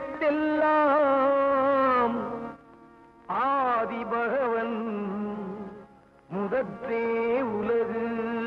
எழுத்தெல்லாம் ஆதி பகவன் முதற்றே உலகு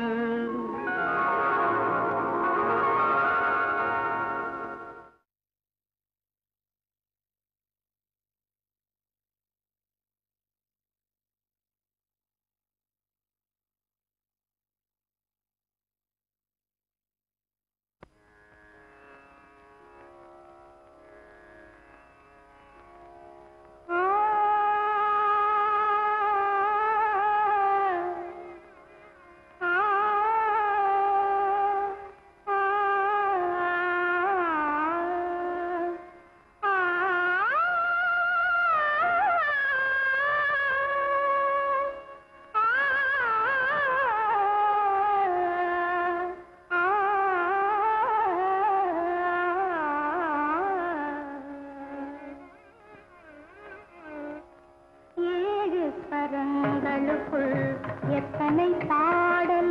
ஏழு ஸ்வரங்களுக்குள் எத்தனை பாடல்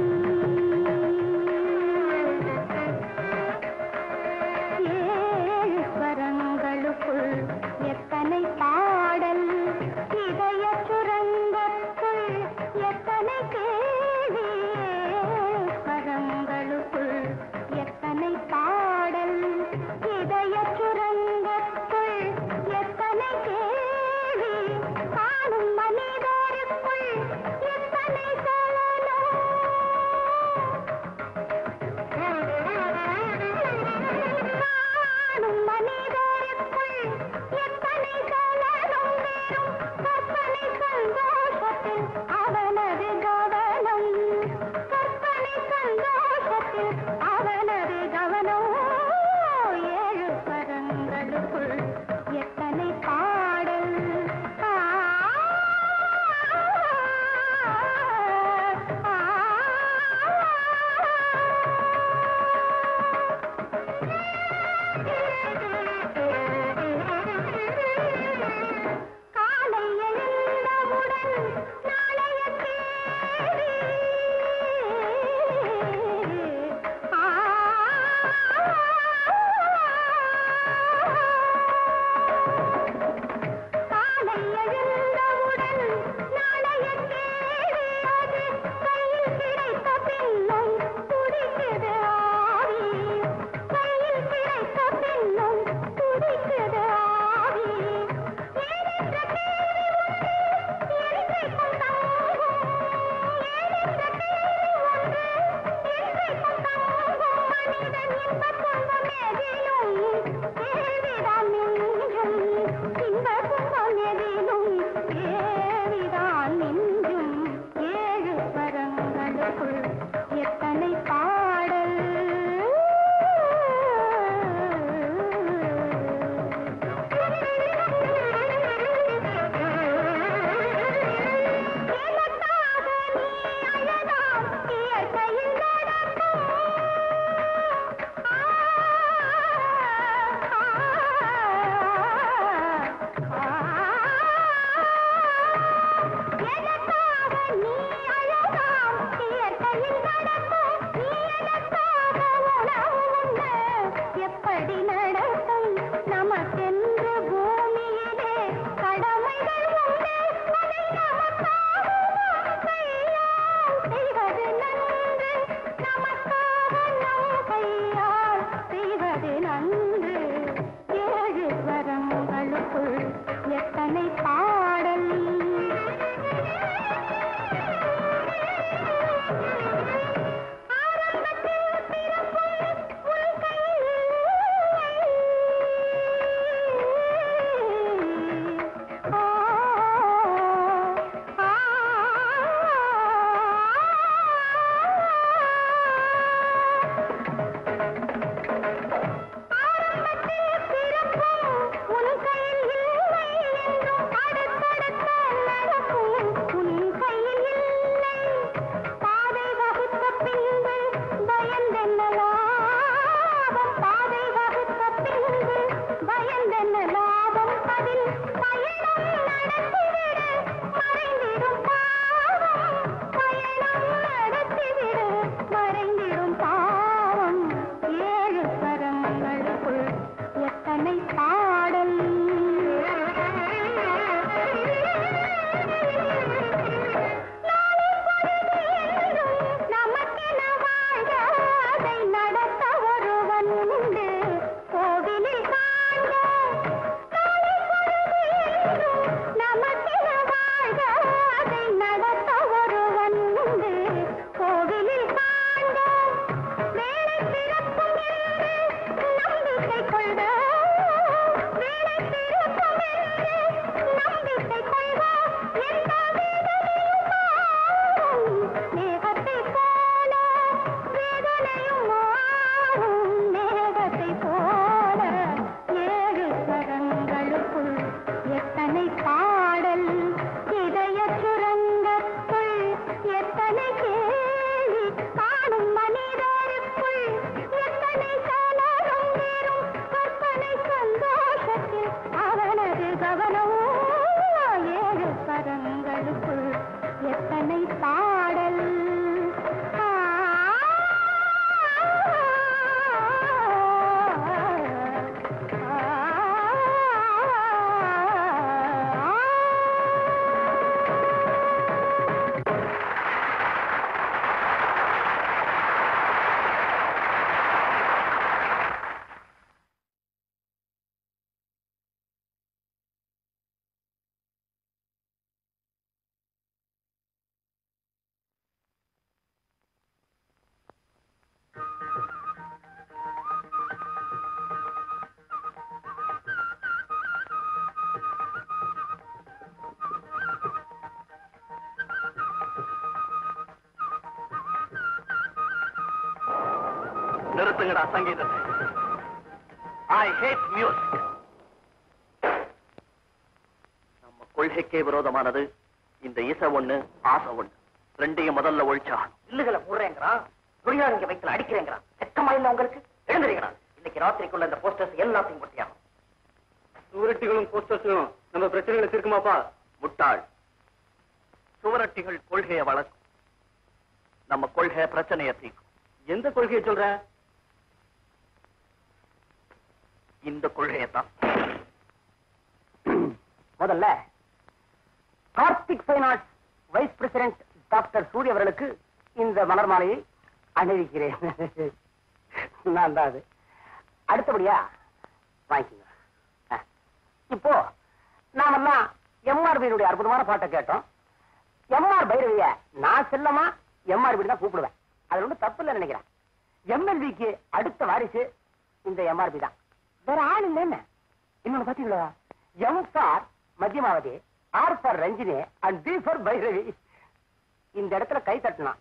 ஏழு ஸ்வரங்களுக்குள் எத்தனை பாடல் இதய சுரங்கத்துள் எத்தனை கேள்வி ஏழு ஸ்வரங்களுக்குள் எத்தனை பாடல் இதய சுரங்கத்துள் எத்தனை கேள்வி காணும் மனிதருக்குள் எத்தனை சலனம் காணும் மனிதருக்குள் எத்தனை சலனம் வேறும் கற்பனை சந்தோஷத்தில் அவனது கவனம் கற்பனை சந்தோஷத்தில் அவனது கவனம் ஏழு பரங்களுக்குள் எத்தனை பாடல் ஆ, ஆ, காலை எழுந்தவுடன் நாளைய கேள்வி ஆ காலை எழுந்தவுடன் நாளைய கேள்வி அது கையில் கிடைத்த பின்னும் துடிக்குது ஆவி கையில் கிடைத்த பின்னும் துடிக்குது ஆவி ஏனென்ற கேள்வி ஒன்று என்றைக்கும் தாங்கும் ஏனென்ற கேள்வி ஒன்று என்றைக்கும் தாங்கும் மனிதன் இன்பத் துன்பம் எதிலும் கேள்விதான் மிஞ்சும் இன்பத் துன்பம் எதிலும் கேள்விதான் மிஞ்சும் ஏழு ஸ்வரங்களுக்குள் எத்தனை பாடல் எனக்காக நீ அழகாம் இயற்கையில் நடக்கும் எனக்காக நீ அழகாம் இயற்கையில் நடக்கும் நீ எனக்காக உணவு உண்டு எப்படி நடக்கும் நமக்கென்று பூமியிலே கடமைகள் உண்டு அதை நமக்காக நம் கையால் செய்வது நன்று நமக்காக நம் கையால் செய்வது நன்று ஏழு வரங்களுக்குள் எத்தனை பாடல் ஆரம்பத்தில் பிறப்பும் உன் கையில் ஆ ஆ ஆரம்பத்தில் பிறப்பும் உன் கையில் இல்லை என்றும் அடுத்தடுத்த நடக்கும் உன் கையில் இல்லை பாதை வகுத்த பின்பு பயந்தென்ன லாபம் பாதை வகுத்த பின்பு பயந்தென்ன லாபம் அதில் பயணம் நடத்திவிடு மறைந்திடும் பாவம் பயணம் நடத்திவிடு மறைந்திடும் பாவம் ஏழு ஸ்வரங்களுக்குள் எத்தனை பாவம் நிறுத்துங்கடா சங்கீதத்தை ஐ ஹேட் மியூசிக் நம்ம கொள்கைக்கே விரோதமானது இந்த இசை ஒண்ணு ஆசை ஒண்ணு ரெண்டையும் முதல்ல ஒழிச்சா இல்லுகளை போடுறேங்கிறான் தொழிலாளிங்க வைக்கல அடிக்கிறேங்கிறான் வெக்கமா இல்ல உங்களுக்கு எழுந்துறீங்கிறான் இன்னைக்கு ராத்திரிக்குள்ள இந்த போஸ்டர்ஸ் எல்லாத்தையும் கொட்டியாகும் சுவரட்டிகளும் போஸ்டர்ஸும் நம்ம பிரச்சனைகளை தீர்க்குமாப்பா முட்டாள் சுவரட்டிகள் கொள்கையை வளர்க்கும் நம்ம கொள்கை பிரச்சனையை தீர்க்கும் எந்த கொள்கையை சொல்ற இந்த கொள்கையை தான் முதல்ல Karthik finance vice president doctor Surya அவர்களுக்கு இந்த மலர் மாலையை அணிவிக்கிறேன் நான் தான் அது அடுத்தபடியா வாங்கிக்கோங்க ஆ. இப்போ நாமெல்லாம் எம்ஆர்பியினுடைய அற்புதமான பாட்டை கேட்டோம் எம்ஆர் பைரவிய நான் செல்லமா எம்ஆர்பி தான் கூப்பிடுவேன் அதுல ஒன்றும் தப்பு இல்லை நினைக்கிறேன் எம்எல்விக்கு அடுத்த வாரிசு இந்த எம்ஆர்பி தான் வேற ஆள் இல்லை என்ன இன்னொன்னு பாத்தீங்களா M for Madhyamavati R for Ranjani and B for Bhairavi இந்த இடத்துல கை தட்டலாம்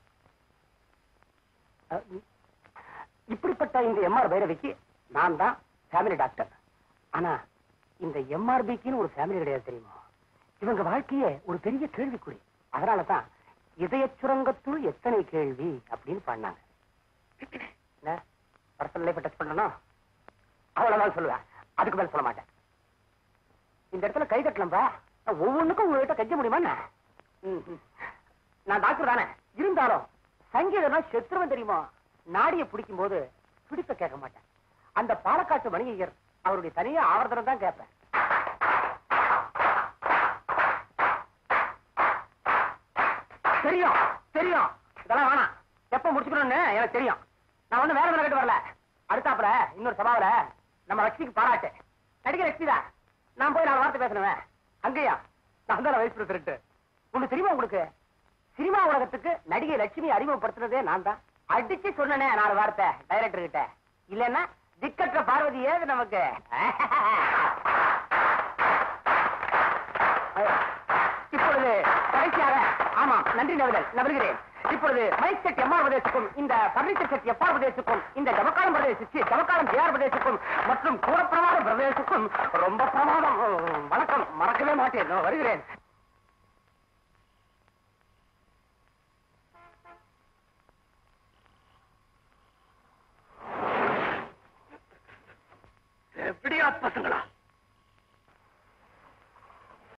அஹ், இப்படிப்பட்ட இந்த எம்ஆர் பைரவிக்கு நான் தான் ஃபேமிலி டாக்டர் ஆனா இந்த எம்ஆர்பிக்குன்னு ஒரு ஃபேமிலி கிடையாது தெரியுமா இவங்க வாழ்க்கையே ஒரு பெரிய கேள்விக்குறி அதனால தான் இதய சுரங்கத்துள் எத்தனை கேள்வி அப்படின்னு பண்ணாங்க என்ன பர்சனல் லைஃப் டச் பண்ணணும் அவ்வளவுதான் சொல்லுவேன் அதுக்கு மேல சொல்ல மாட்டேன் இந்த இடத்துல கை கட்டலம்பா நான் ஒவ்வொன்றுக்கும் உங்ககிட்ட கெஞ்ச முடியுமா என்ன? ம், ம். நான் டாக்டர் தானே இருந்தாலும் சங்கீதம்னா செத்துருவன் தெரியுமா நாடியை பிடிக்கும் போது பிடிப்ப கேட்க மாட்டேன் அந்த பாலக்காட்டு வணிகர் அவருடைய தனியா ஆவர்த்தனம் தான் கேட்பேன் தெரியும் தெரியும் இதெல்லாம் வேணாம் எப்ப முடிச்சுக்கணும்னு எனக்கு தெரியும் நான் ஒண்ணு வேற வேலை கேட்டு வரல அடுத்தாப்புல இன்னொரு சபாவில நம்ம லட்சுமிக்கு பாராட்டு நடிகர் லட்சுமி தான் நான் போய் நாலு வார்த்தை பேசணுவேன் அங்கேயா நான் தான் வைஸ் பிரசிடண்ட் ஒண்ணு தெரியுமா உங்களுக்கு சினிமா உலகத்துக்கு நடிகை லட்சுமி அறிமுகப்படுத்துனதே நான் தான் அடிச்சு சொன்னனே நாலு வார்த்தை டைரக்டர் கிட்ட இல்லன்னா திக்கற்ற பார்வதி ஏது நமக்கு இப்பொழுது கடைசியாக ஆமா நன்றி நவிதல் நவல்கிறேன் இப்பொழுது மைக் செட் எம்ஆர் பிரதேசுக்கும் இந்த பர்னிச்சர் செட் எஃப்ஆர் பிரதேசுக்கும் இந்த ஜமக்காலம் பிரதேசிச்சு ஜமக்காலம் ஜேஆர் பிரதேசுக்கும் மற்றும் கூடப்பிரமாத பிரதேசுக்கும் ரொம்ப பிரமாதம் வணக்கம் மறக்கவே மாட்டேன் நான் வருகிறேன் எப்படியா பசங்களா